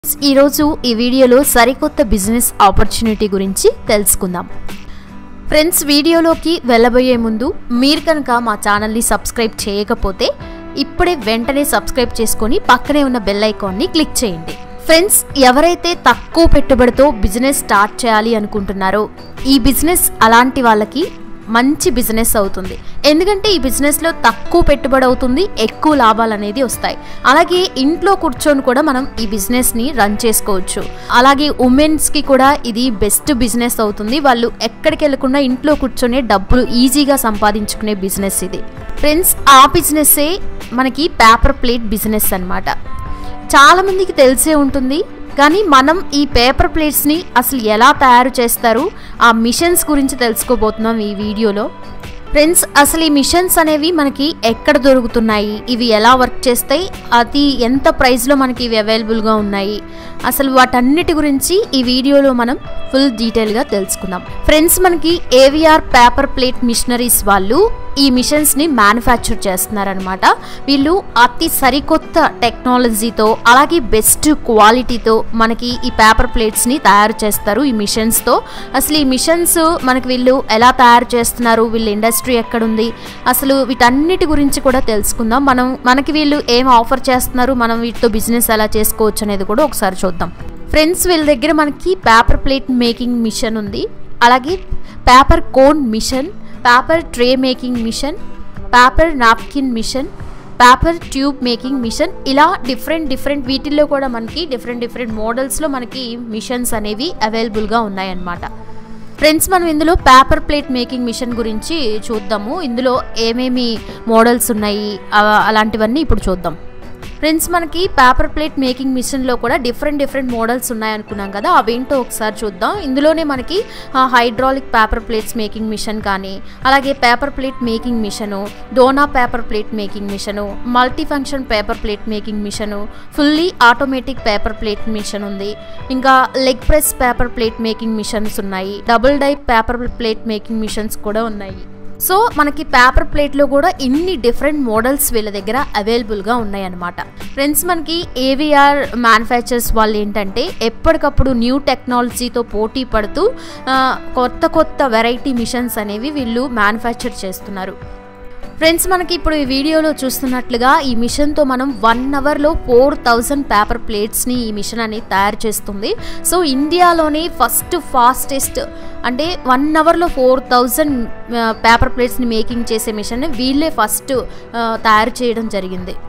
ఈరోజు ఈ వీడియోలో సరికొత్త బిజినెస్ ఆపర్చునిటీ గురించి తెలుసుకుందాం ఫ్రెండ్స్ వీడియోలోకి వెళ్ళబోయే ముందు మీరు కనుక మా ఛానల్ని సబ్స్క్రైబ్ చేయకపోతే ఇప్పుడే వెంటనే సబ్స్క్రైబ్ చేసుకొని పక్కనే ఉన్న బెల్ ఐకాన్ని క్లిక్ చేయండి ఫ్రెండ్స్ ఎవరైతే తక్కువ పెట్టుబడితో బిజినెస్ స్టార్ట్ చేయాలి అనుకుంటున్నారో ఈ బిజినెస్ అలాంటి వాళ్ళకి మంచి బిజినెస్ అవుతుంది ఎందుకంటే ఈ బిజినెస్లో తక్కువ పెట్టుబడి అవుతుంది ఎక్కువ లాభాలు అనేది వస్తాయి అలాగే ఇంట్లో కూర్చొని కూడా మనం ఈ బిజినెస్ని రన్ చేసుకోవచ్చు అలాగే ఉమెన్స్కి కూడా ఇది బెస్ట్ బిజినెస్ అవుతుంది వాళ్ళు ఎక్కడికి వెళ్ళకుండా ఇంట్లో కూర్చొని డబ్బులు ఈజీగా సంపాదించుకునే బిజినెస్ ఇది ఫ్రెండ్స్ ఆ బిజినెస్సే మనకి పేపర్ ప్లేట్ బిజినెస్ అన్నమాట చాలా మందికి తెలిసే ఉంటుంది కానీ మనం ఈ పేపర్ ప్లేట్స్ని అసలు ఎలా తయారు చేస్తారు ఆ మిషన్స్ గురించి తెలుసుకోబోతున్నాం ఈ వీడియోలో ఫ్రెండ్స్ అసలు ఈ మిషన్స్ అనేవి మనకి ఎక్కడ దొరుకుతున్నాయి ఇవి ఎలా వర్క్ చేస్తాయి అది ఎంత ప్రైస్లో మనకి ఇవి అవైలబుల్గా ఉన్నాయి అసలు వాటన్నిటి గురించి ఈ వీడియోలో మనం ఫుల్ డీటెయిల్గా తెలుసుకుందాం ఫ్రెండ్స్ మనకి ఏవిఆర్ పేపర్ ప్లేట్ మిషనరీస్ వాళ్ళు ఈ మిషన్స్ని మ్యానుఫ్యాక్చర్ చేస్తున్నారనమాట వీళ్ళు అతి సరికొత్త టెక్నాలజీతో అలాగే బెస్ట్ క్వాలిటీతో మనకి ఈ పేపర్ ప్లేట్స్ని తయారు చేస్తారు ఈ మిషన్స్తో అసలు ఈ మిషన్స్ మనకి వీళ్ళు ఎలా తయారు చేస్తున్నారు వీళ్ళ ఇండస్ట్రీ ఎక్కడుంది అసలు వీటన్నిటి గురించి కూడా తెలుసుకుందాం మనం మనకి వీళ్ళు ఏం ఆఫర్ చేస్తున్నారు మనం వీటితో బిజినెస్ ఎలా చేసుకోవచ్చు అనేది కూడా ఒకసారి చూద్దాం ఫ్రెండ్స్ వీళ్ళ దగ్గర మనకి పేపర్ ప్లేట్ మేకింగ్ మిషన్ ఉంది అలాగే paper cone machine paper tray making machine paper napkin machine paper tube making machine ఇలా డిఫరెంట్ డిఫరెంట్ వీటిల్లో కూడా మనకి డిఫరెంట్ డిఫరెంట్ మోడల్స్లో మనకి మిషన్స్ అనేవి అవైలబుల్గా ఉన్నాయన్నమాట ఫ్రెండ్స్ మనం ఇందులో పేపర్ ప్లేట్ మేకింగ్ మిషన్ గురించి చూద్దాము ఇందులో ఏమేమి మోడల్స్ ఉన్నాయి అవ- అలాంటివన్నీ ఇప్పుడు చూద్దాం ఫ్రెండ్స్ మనకి పేపర్ ప్లేట్ మేకింగ్ మిషన్లో కూడా డిఫరెంట్ డిఫరెంట్ మోడల్స్ ఉన్నాయనుకున్నాం కదా అవేంటో ఒకసారి చూద్దాం ఇందులోనే మనకి hydraulic paper plates making machine కానీ అలాగే paper plate making machine dona paper plate making machine multi function paper plate making machine fully automatic paper plate machine ఉంది ఇంకా leg press paper plate making machines ఉన్నాయి double die paper plate making machines కూడా ఉన్నాయి so మనకి paper ప్లేట్లో కూడా ఇన్ని different models వీళ్ళ దగ్గర అవైలబుల్గా ఉన్నాయన్నమాట ఫ్రెండ్స్ మనకి ఏవిఆర్ మ్యానుఫ్యాక్చర్స్ వాళ్ళు ఏంటంటే ఎప్పటికప్పుడు న్యూ టెక్నాలజీతో పోటీ పడుతూ ఆ, కొత్త కొత్త వెరైటీ మిషన్స్ అనేవి వీళ్ళు మ్యానుఫ్యాక్చర్ చేస్తున్నారు ఫ్రెండ్స్ మనకి ఇప్పుడు ఈ వీడియోలో చూస్తున్నట్లుగా ఈ మిషన్తో మనం వన్ అవర్లో ఫోర్ థౌజండ్ పేపర్ ప్లేట్స్ని ఈ మిషన్ అనేది తయారు చేస్తుంది సో ఇండియాలోనే ఫస్ట్ ఫాస్టెస్ట్ అంటే వన్ అవర్లో ఫోర్ థౌజండ్ పేపర్ ప్లేట్స్ని మేకింగ్ చేసే మిషన్ వీళ్ళే ఫస్ట్ తయారు చేయడం జరిగింది